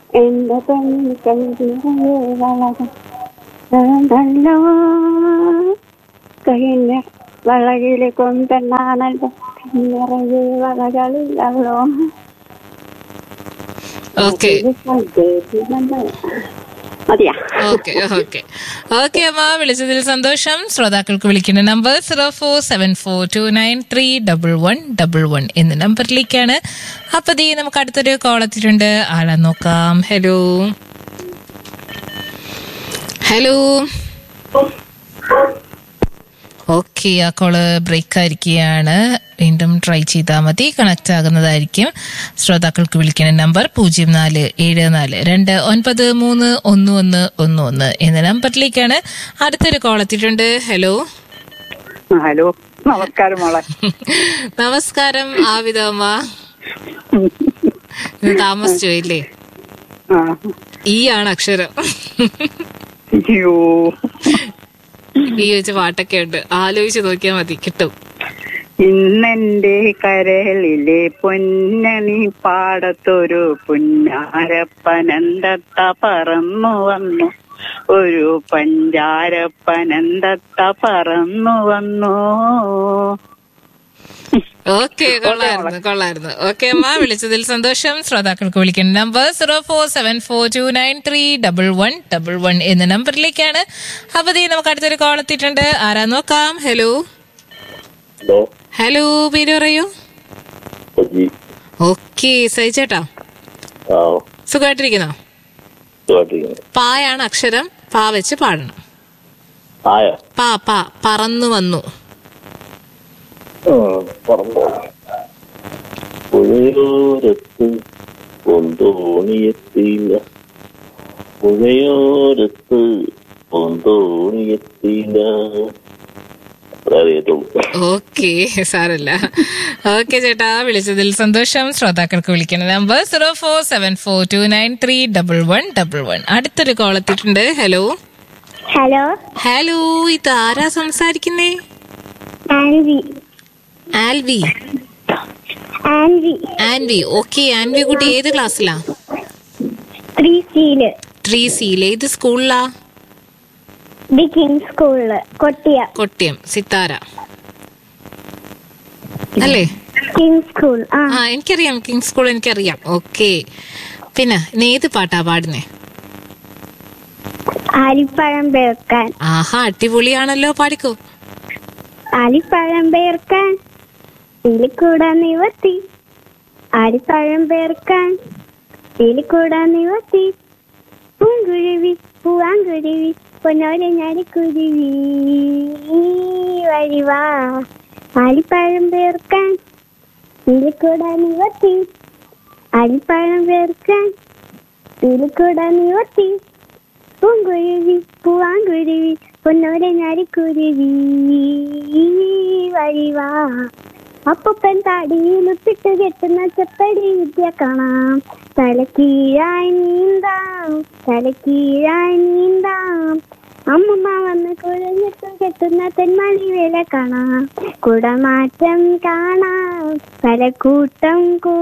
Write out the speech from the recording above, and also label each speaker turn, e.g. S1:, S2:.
S1: എന്റെ പെൺകൈനിറയെ വളകല്ലോ കഴിഞ്ഞ വളകില് കൊമ്പെണ്ണാണല്ലോ നിറയെ വളകളില്ലല്ലോ
S2: ഓക്കെ
S1: മതിയാ
S2: ഓക്കെ ഓക്കെ ഓക്കെ അമ്മ വിളിച്ചതിൽ സന്തോഷം ശ്രോതാക്കൾക്ക് വിളിക്കുന്ന number zero four seven four two nine three double one double one എന്ന നമ്പറിലേക്കാണ് അപ്പൊ ദീ നമുക്ക് അടുത്തൊരു കോൾ എത്തിയിട്ടുണ്ട് ആളെ നോക്കാം ഹലോ ഹലോ ഓക്കെ ആ കോള് ബ്രേക്ക് ആയിരിക്കുകയാണ് വീണ്ടും ട്രൈ ചെയ്താൽ മതി കണക്ട് ആകുന്നതായിരിക്കും ശ്രോതാക്കൾക്ക് വിളിക്കുന്ന നമ്പർ പൂജ്യം നാല് ഏഴ് നാല് രണ്ട് ഒൻപത് മൂന്ന് ഒന്ന് ഒന്ന് ഒന്ന് ഒന്ന് എന്ന നമ്പറിലേക്കാണ് അടുത്തൊരു കോൾ എത്തിയിട്ടുണ്ട് ഹലോ
S3: ഹലോ നമസ്കാരം മോളെ
S2: നമസ്കാരം ആവിതമ്മ ഇത് താമസിച്ചു ഇല്ലേ
S3: ആ
S2: ഈ ആണ് അക്ഷരം
S3: അയ്യോ
S2: ഈ വെച്ച് പാട്ടൊക്കെ ഉണ്ട് ആലോചിച്ച് നോക്കിയാൽ മതി കിട്ടും
S3: ഇന്നെന്റെ കരളിലെ പൊന്നണി പാടത്തൊരു പുന്നാരപ്പനന്തത്ത പറന്നു വന്നു ഒരു പഞ്ചാരപ്പനന്തത്ത പറന്നു വന്നു
S2: ഓക്കെ കൊള്ളായിരുന്നു കൊള്ളായിരുന്നു ഓക്കെ അമ്മ വിളിച്ചതിൽ സന്തോഷം ശ്രോതാക്കൾക്ക് വിളിക്കുന്ന number zero four seven four two nine three double one double one എന്ന നമ്പറിലേക്കാണ് അപ്പൊ ദേ നമുക്ക് അടുത്തൊരു കോൾ എത്തിയിട്ടുണ്ട് ആരാ നോക്കാം ഹലോ
S4: ഹലോ
S2: ഹലോ പേര് പറയൂ
S4: സജി
S2: ഓക്കെ സഹിച്ചേട്ടാ
S4: ആ
S2: സുഖമായിട്ടിരിക്കുന്നോ
S4: സുഖമായിട്ടിരിക്കുന്നു
S2: പായാണ് അക്ഷരം പാ വെച്ച് പാടണം
S4: ആയ
S2: പാ പാ പറന്നു വന്നു
S4: പറഞ്ഞു പുഴയോരത്ത് പൊന്തോണിയെത്തിയില്ല പുഴയോരത്ത് പൊന്തോണിയെത്തിയില്ല അത്രേ അറിയത്തുള്ളൂ
S2: ഓക്കെ സാരല്ല ഓക്കെ ചേട്ടാ വിളിച്ചതിൽ സന്തോഷം ശ്രോതാക്കൾക്ക് വിളിക്കുന്ന number zero four seven four two nine three double one double one അടുത്തൊരു കോൾ എത്തിയിട്ടുണ്ട് ഹലോ
S1: ഹലോ
S2: ഹലോ ഇത് ആരാ സംസാരിക്കുന്നേ
S1: ആൻവി
S2: ആൽവി
S1: ആൻവി
S2: ആൻവി ഓക്കെ ആൻവി കുട്ടി ഏത് ക്ലാസ്സിലാ
S1: ത്രീ സീല്
S2: ട്രീ സിയിൽ ഏത് സ്കൂളിലാ
S1: ദി കിങ് സ്കൂളില് കൊട്ടിയ
S2: കൊട്ടിയം സിത്താര അല്ലേ
S1: കിങ് സ്കൂൾ ആ
S2: ആ എനിക്കറിയാം കിങ് സ്കൂൾ എനിക്കറിയാം ഓക്കെ പിന്നെ നീ ഏത് പാട്ടാ പാടുന്നേ
S1: ആലിപ്പഴം പേർക്കാൻ
S2: ആഹാ അടിപൊളിയാണല്ലോ പാടിക്കോ
S1: ആലിപ്പഴം പേർക്കാൻ ഇതിൽക്കൂടെ നിവർത്തി ആലിപ്പഴം പേർക്കാൻ ഇതിൽക്കൂടെ നിവർത്തി പൂങ്കുരുവി പൂവാങ്കുരുവി പൊന്നോരെ ഞാലിക്കുരുവി വഴിവാ ആലിപ്പഴം പേർക്കാൻ ഇതിൽക്കൂടെ നിവർത്തി ആലിപ്പഴം പേർക്കാൻ ഇതിൽക്കൂടെ നിവർത്തി പൂങ്കുരുവി പൂവാങ്കുരുവി പൊന്നോരെ ഞാലിക്കുരുവി വഴിവാ അപ്പൂപ്പൻ താടിയിലുപ്പിട്ട് കെട്ടുന്ന ചെപ്പടി വിദ്യ കാണാം തലക്കീഴായി നീന്താം തലക്കീഴായി നീന്താം അമ്മമ്മ വന്ന് കുഴഞ്ഞിട്ട് കെട്ടുന്ന തെന്മണി വേല കാണാം കുടമാറ്റം കാണാം പല കൂട്ടം